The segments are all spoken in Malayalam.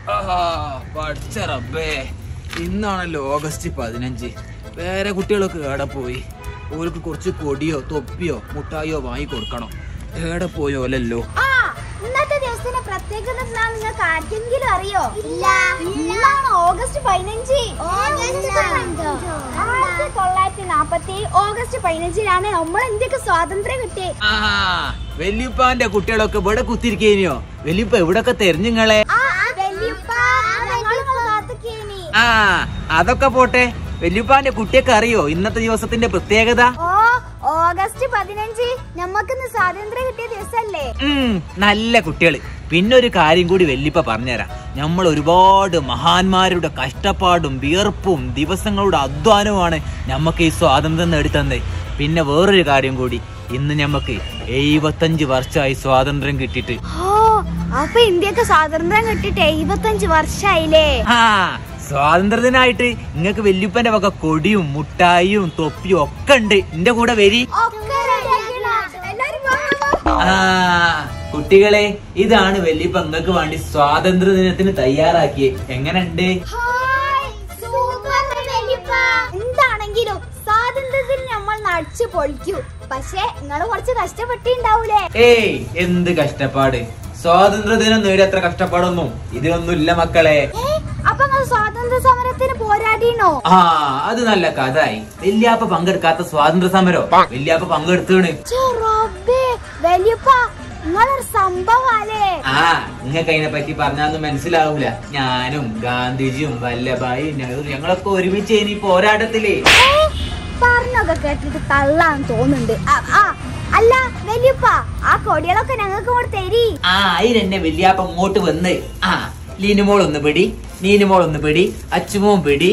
പഠിച്ച റബ്ബേ ഇന്നാണല്ലോ ഓഗസ്റ്റ് പതിനഞ്ച് വേറെ കുട്ടികളൊക്കെ ഏടെ പോയി ഓർക്ക് കുറച്ച് കൊടിയോ തൊപ്പിയോ മുട്ടായിയോ വാങ്ങി കൊടുക്കണം ഏടെ പോയോലല്ലോ ആ ഇന്നത്തെ ദിവസത്തിന്റെ പ്രത്യേകത എന്താ നിങ്ങൾക്ക് ആർക്കെങ്കിലും അറിയോ ഇല്ല ഇന്നാണ് ഓഗസ്റ്റ് പതിനഞ്ച് ആയിരത്തി തൊള്ളായിരത്തി നാപ്പത്തി ഓഗസ്റ്റ് പതിനഞ്ചിലാണ് നമ്മൾ ഇന്ത്യക്ക് സ്വാതന്ത്ര്യം കിട്ടിയത് ആ വല്യുപ്പാന്റെ കുട്ടികളൊക്കെ ഇവിടെ കുത്തിരിക്കേനിയോ വല്യുപ്പ എവിടൊക്കെ തെരഞ്ഞുങ്ങളെ ആ വല്യുപ്പ ഞങ്ങൾ കാത്തുക്കേനി ആ അതൊക്കെ പോട്ടെ വല്യുപ്പാന്റെ കുട്ടിയൊക്കെ അറിയോ ഇന്നത്തെ ദിവസത്തിന്റെ പ്രത്യേകത ഓ ഓഗസ്റ്റ് പതിനഞ്ച് ഞമ്മക്കിന്ന് സ്വാതന്ത്ര്യം കിട്ടിയ ദിവസല്ലേ ഉം, നല്ല കുട്ടികള് പിന്നെ ഒരു കാര്യം കൂടി വല്യപ്പ പറഞ്ഞുതരാം നമ്മൾ ഒരുപാട് മഹാന്മാരുടെ കഷ്ടപ്പാടും വിയർപ്പും ദിവസങ്ങളുടെ അധ്വാനവുമാണ് നമുക്ക് ഈ സ്വാതന്ത്ര്യം നേടിത്തന്നത് പിന്നെ വേറൊരു കാര്യം കൂടി ഇന്ന് ഞമ്മക്ക് എഴുപത്തഞ്ച് വർഷമായി സ്വാതന്ത്ര്യം കിട്ടിയിട്ട് ഓ അപ്പൊ ഇന്ത്യക്ക് സ്വാതന്ത്ര്യം കിട്ടിട്ട് എഴുപത്തഞ്ച് വർഷായില്ലേ ആ സ്വാതന്ത്ര്യത്തിനായിട്ട് നിങ്ങൾക്ക് വല്യപ്പന്റെ വക കൊടിയും മുട്ടായിയും തൊപ്പിയും ഒക്കെ ഉണ്ട് എന്റെ കൂടെ വരി ഒക്കെ റെഡിയാക്കിണോ? എല്ലാരും വാ, വാ, വാ. ആ കുട്ടികളെ ഇതാണ് വല്യപ്പ നിങ്ങൾക്ക് വേണ്ടി സ്വാതന്ത്ര്യ ദിനത്തിന് തയ്യാറാക്കിയത് എങ്ങനെയുണ്ട് ഹായ്, സൂപ്പർ വല്യപ്പ. എന്താണെങ്കിലും സ്വാതന്ത്ര്യത്തിന് നമ്മൾ നടിച്ചു പൊളിക്കൂ പക്ഷെ നിങ്ങള് കുറച്ച് കഷ്ടപ്പെട്ടിണ്ടാവൂലേ ഏയ് എന്ത് കഷ്ടപ്പാട് സ്വാതന്ത്ര്യ ദിനം നേടിയ അത്ര കഷ്ടപ്പാടൊന്നും ഇതിനൊന്നും ഇല്ല മക്കളെ ഏ, അപ്പൊ നിങ്ങൾ സ്വാതന്ത്ര്യ സമരത്തിന് പോരാടിനോ ആ അത് നല്ല കഥായി വല്യാപ്പ പങ്കെടുക്കാത്ത സ്വാതന്ത്ര്യ സമരോ വല്യാപ്പ പങ്കെടുത്താണ് ഛെ, റബ്ബേ, വല്യപ്പ നിങ്ങളൊരു സംഭവാലേ ആ നിങ്ങൾക്ക് അതിനെ പറ്റി പറഞ്ഞാന്നും മനസ്സിലാവൂല ഞാനും ഗാന്ധിജിയും വല്ലഭായി നെഹ്റു ഞങ്ങളൊക്കെ ഒരുമിച്ച് ഇനി പോരാട്ടത്തിലേ ഏ, പറഞ്ഞൊക്കെ കേട്ടിട്ട് തള്ളാന്ന് തോന്നുന്നുണ്ട് ആ, ആ, അല്ല വല്യപ്പ ആ കൊടികളൊക്കെ ഞങ്ങൾക്ക് കൂടെ തരി ആ അതിനെന്നെ വല്യാപ്പ ഇങ്ങോട്ട് വന്ന് ആ ലീനുമോൾ ഒന്ന് പിടി നീനുമോൾ ഒന്ന് പിടി അച്ചുമോൻ പിടി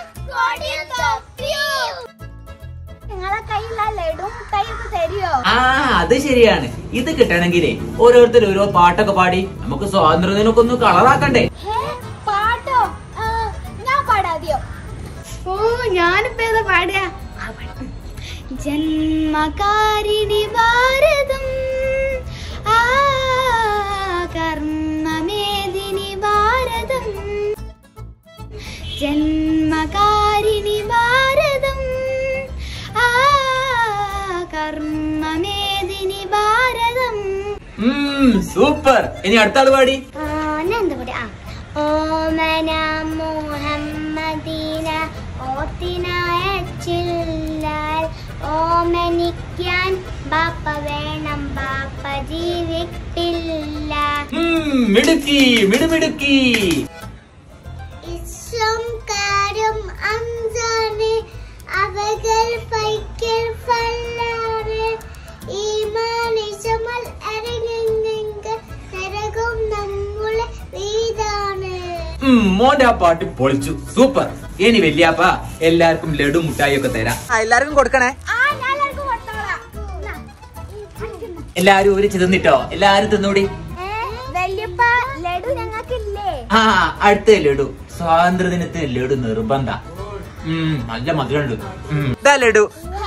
നിങ്ങളെ കയ്യിൽ ആ ലഡും മുട്ടായിയൊക്കെ തരുമോ ആ അത് ശരിയാണ് ഇത് കിട്ടണമെങ്കിലേ ഓരോരുത്തർ ഓരോ പാട്ടൊക്കെ പാടി നമുക്ക് സ്വാതന്ത്ര്യദിനൊക്കെ ഒന്ന് കളറാക്കണ്ടേ ഹേ, പാട്ടോ ആ, ഞാൻ പാടാതെയോ ഓ ഞാനിപ്പോ ഏതാ പാടുക ജന്മകാരിണി ഭാരതം ആ കർമ്മമേദിനി ഭാരതം ജന്മകാരിണി ഭാരതം ആ കർമ്മമേദിനി ഭാരതം ഉം സൂപ്പർ ഇനി അടുത്ത ആള് പാടി എന്താ പറയാ ഓമന മുഹമ്മദീന ഓത്തിനായ ചില്ലാൽ ഓമനിക്കാൻ ബാപ്പ വേണം ബാപ്പ ജീവിട്ടില്ല ഉം, മിടുക്കി മിടുമിടുക്കി ഇസ്ലാം കാര്യം അഞ്ചാണ് അവകൾ ഫൈക്കൽ ഫല്ലാറ് ഈമാനിശമൽ അരങ്ങെങ്ക നരകം നമ്മളെ വീടാണ് ഉം, മോന്റെ ആ പാട്ട് പൊളിച്ചു സൂപ്പർ ഇനി വല്യാപ്പ എല്ലാവർക്കും ലഡു മുട്ടായി ഒക്കെ തരാം എല്ലാവർക്കും കൊടുക്കണേ എല്ലാരും ഒരു തിന്നിട്ടോ എല്ലാരും തിന്നൂടി വല്യപ്പ ലഡു ഞങ്ങൾക്കില്ലേ ആ അടുത്ത ലഡു സ്വാതന്ത്ര്യ ദിനത്തിന് ലഡു നിർബന്ധ ഉം നല്ല മധുരമുണ്ട് ഉം. ഇതാ ലഡു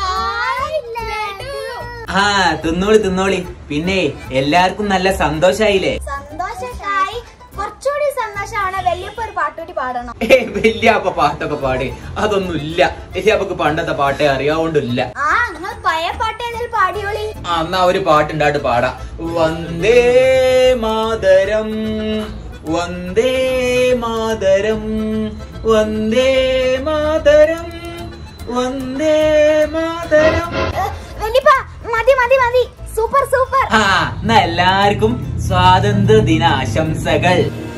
ആ തിന്നോളി തിന്നോളി പിന്നെ എല്ലാവർക്കും നല്ല സന്തോഷായില്ലേ സന്തോഷായി കുറച്ചുകൂടി സന്തോഷമാണ് വല്യപ്പ ഒരു പാട്ടുകൂടി പാടണം ഏ വല്യാപ്പ പാട്ടൊക്കെ പാടി അതൊന്നും ഇല്ല വല്യാപ്പക്ക് പണ്ടത്തെ പാട്ടേ അറിയാവോണ്ടില്ല ആ നിങ്ങൾ പഴയ പാട്ട് ഏതെങ്കിലും പാടിയോളി ആ, എന്നാ ഒരു പാട്ടുണ്ടായിട്ട് പാടാം വന്ദേ മാതരം വന്ദേ മാതരം വന്ദേ മാതരം വന്ദേ മാതരം ഏ, വല്യപ്പ മതി മതി മതി സൂപ്പർ സൂപ്പർ ആ എന്നാ എല്ലാവർക്കും സ്വാതന്ത്ര്യ ദിനാശംസകൾ